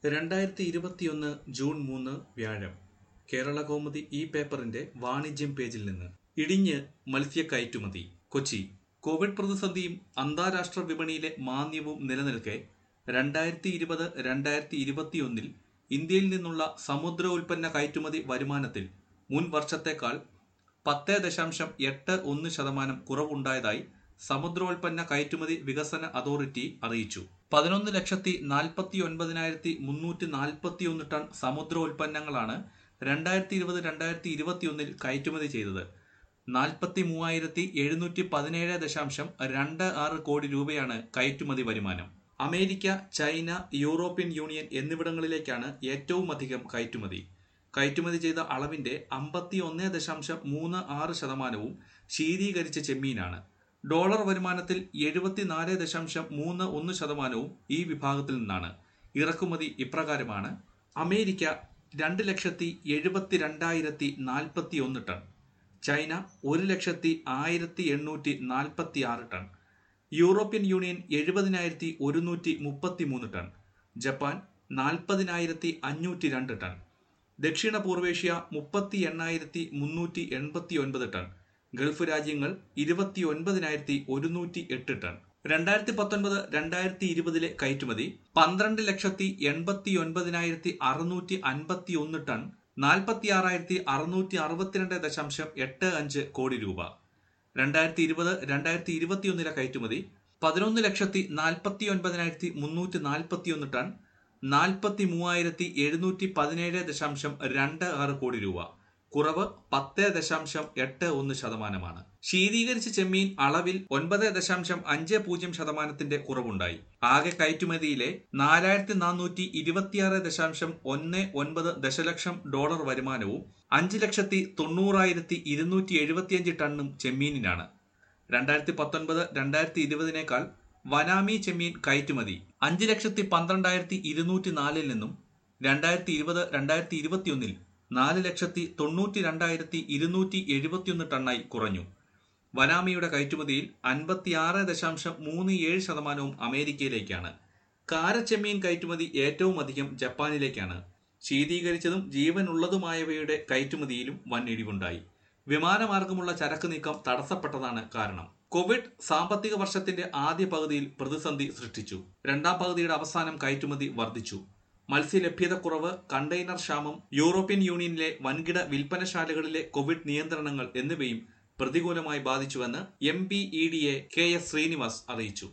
രണ്ടായിരത്തി ഇരുപത്തിയൊന്ന് ജൂൺ മൂന്ന് വ്യാഴം കേരള കൗമുദി ഈ പേപ്പറിന്റെ വാണിജ്യം പേജിൽ നിന്ന് ഇടിഞ്ഞ് മത്സ്യ കയറ്റുമതി കൊച്ചി കോവിഡ് പ്രതിസന്ധിയും അന്താരാഷ്ട്ര വിപണിയിലെ മാന്ദ്യവും നിലനിൽക്കെ രണ്ടായിരത്തി ഇരുപത് രണ്ടായിരത്തി ഇരുപത്തിയൊന്നിൽ ഇന്ത്യയിൽ നിന്നുള്ള സമുദ്ര ഉൽപ്പന്ന കയറ്റുമതി വരുമാനത്തിൽ മുൻ വർഷത്തേക്കാൾ പത്ത് ദശാംശം എട്ട് ഒന്ന് ശതമാനം കുറവുണ്ടായതായി സമുദ്രോൽപ്പന്ന കയറ്റുമതി വികസന അതോറിറ്റി അറിയിച്ചു പതിനൊന്ന് ലക്ഷത്തി നാൽപ്പത്തി ഒൻപതിനായിരത്തി മുന്നൂറ്റി നാൽപ്പത്തി ഒന്ന് ടൺ സമുദ്രോൽപ്പന്നങ്ങളാണ് രണ്ടായിരത്തി ഇരുപത് രണ്ടായിരത്തി ഇരുപത്തിയൊന്നിൽ കയറ്റുമതി ചെയ്തത് നാൽപ്പത്തി മൂവായിരത്തി എഴുന്നൂറ്റി പതിനേഴ് ദശാംശം രണ്ട് ആറ് കോടി രൂപയാണ് കയറ്റുമതി വരുമാനം അമേരിക്ക ചൈന യൂറോപ്യൻ യൂണിയൻ എന്നിവിടങ്ങളിലേക്കാണ് ഏറ്റവും അധികം കയറ്റുമതി കയറ്റുമതി ചെയ്ത അളവിന്റെ അമ്പത്തി ഒന്ന് ദശാംശം മൂന്ന് ആറ് ശതമാനവും ശീതീകരിച്ച ചെമ്മീനാണ് ഡോളർ വരുമാനത്തിൽ എഴുപത്തിനാല് ദശാംശം മൂന്ന് ഒന്ന് ശതമാനവും ഈ വിഭാഗത്തിൽ നിന്നാണ് ഇറക്കുമതി ഇപ്രകാരമാണ് അമേരിക്ക രണ്ട് ലക്ഷത്തി എഴുപത്തി രണ്ടായിരത്തി നാൽപ്പത്തി ഒന്ന് ടൺ ചൈന ഒരു ലക്ഷത്തി ആയിരത്തി എണ്ണൂറ്റി നാൽപ്പത്തി ആറ് ടൺ യൂറോപ്യൻ യൂണിയൻ എഴുപതിനായിരത്തി ഒരുന്നൂറ്റി മുപ്പത്തി മൂന്ന് ടൺ ജപ്പാൻ നാൽപ്പതിനായിരത്തി അഞ്ഞൂറ്റി രണ്ട് ടൺ ദക്ഷിണ പൂർവേഷ്യ മുപ്പത്തി എണ്ണായിരത്തി മുന്നൂറ്റി എൺപത്തി ഒൻപത് ടൺ ഗൾഫ് രാജ്യങ്ങൾ ഇരുപത്തി ഒൻപതിനായിരത്തി ഒരുന്നൂറ്റി എട്ട് ടൺ രണ്ടായിരത്തി പത്തൊൻപത് രണ്ടായിരത്തി ഇരുപതിലെ കയറ്റുമതി പന്ത്രണ്ട് ലക്ഷത്തി എൺപത്തി ഒൻപതിനായിരത്തി അറുന്നൂറ്റി അൻപത്തി ഒന്ന് ടൺ നാൽപ്പത്തി ആറായിരത്തി അറുന്നൂറ്റി അറുപത്തിരണ്ട് ദശാംശം എട്ട് അഞ്ച് കോടി രൂപ രണ്ടായിരത്തി ഇരുപത് രണ്ടായിരത്തി ഇരുപത്തിയൊന്നിലെ കയറ്റുമതി പതിനൊന്ന് ലക്ഷത്തി നാൽപ്പത്തി ഒൻപതിനായിരത്തി മുന്നൂറ്റി നാൽപ്പത്തി ഒന്ന് ടൺ നാൽപ്പത്തി മൂവായിരത്തി എഴുന്നൂറ്റി പതിനേഴ് ദശാംശം രണ്ട് ആറ് കോടി രൂപ കുറവ് പത്ത് ദശാംശം എട്ട് ഒന്ന് ശതമാനമാണ് ശീതീകരിച്ച ചെമ്മീൻ അളവിൽ ഒൻപത് ദശാംശം അഞ്ച് പൂജ്യം ശതമാനത്തിന്റെ കുറവുണ്ടായി ആകെ കയറ്റുമതിയിലെ നാലായിരത്തി നാനൂറ്റി ഇരുപത്തിയാറ് ദശാംശം ഒന്ന് ഒൻപത് ദശലക്ഷം ഡോളർ വരുമാനവും അഞ്ച് ലക്ഷത്തി തൊണ്ണൂറായിരത്തി ഇരുന്നൂറ്റി എഴുപത്തിയഞ്ച് ടണ്ണും ചെമ്മീനിനാണ് രണ്ടായിരത്തി പത്തൊൻപത് രണ്ടായിരത്തി ഇരുപതിനേക്കാൾ വനാമി ചെമ്മീൻ കയറ്റുമതി അഞ്ച് ലക്ഷത്തി പന്ത്രണ്ടായിരത്തി ഇരുന്നൂറ്റി നാലിൽ നിന്നും രണ്ടായിരത്തി ഇരുപത് രണ്ടായിരത്തി ഇരുപത്തിയൊന്നിൽ നാല് ലക്ഷത്തി തൊണ്ണൂറ്റി രണ്ടായിരത്തി ഇരുന്നൂറ്റി എഴുപത്തിയൊന്ന് ടണ്ണായി കുറഞ്ഞു വനാമിയുടെ കയറ്റുമതിയിൽ അൻപത്തിയാറ് ദശാംശം മൂന്ന് ഏഴ് ശതമാനവും അമേരിക്കയിലേക്കാണ് കാരച്ചെമ്മീൻ കയറ്റുമതി ഏറ്റവും അധികം ജപ്പാനിലേക്കാണ് ശീതീകരിച്ചതും ജീവനുള്ളതുമായവയുടെ കയറ്റുമതിയിലും വൻ ഇടിവുണ്ടായി വിമാനമാർഗമുള്ള ചരക്ക് നീക്കം തടസ്സപ്പെട്ടതാണ് കാരണം കോവിഡ് സാമ്പത്തിക വർഷത്തിന്റെ ആദ്യ പകുതിയിൽ പ്രതിസന്ധി സൃഷ്ടിച്ചു രണ്ടാം പകുതിയുടെ അവസാനം കയറ്റുമതി വർദ്ധിച്ചു മത്സ്യലഭ്യതക്കുറവ് കണ്ടെയ്നർ ക്ഷാമം യൂറോപ്യൻ യൂണിയനിലെ വൻകിട വിൽപ്പനശാലകളിലെ കോവിഡ് നിയന്ത്രണങ്ങൾ എന്നിവയും പ്രതികൂലമായി ബാധിച്ചുവെന്ന് M P E D A K S Sreenivas അറിയിച്ചു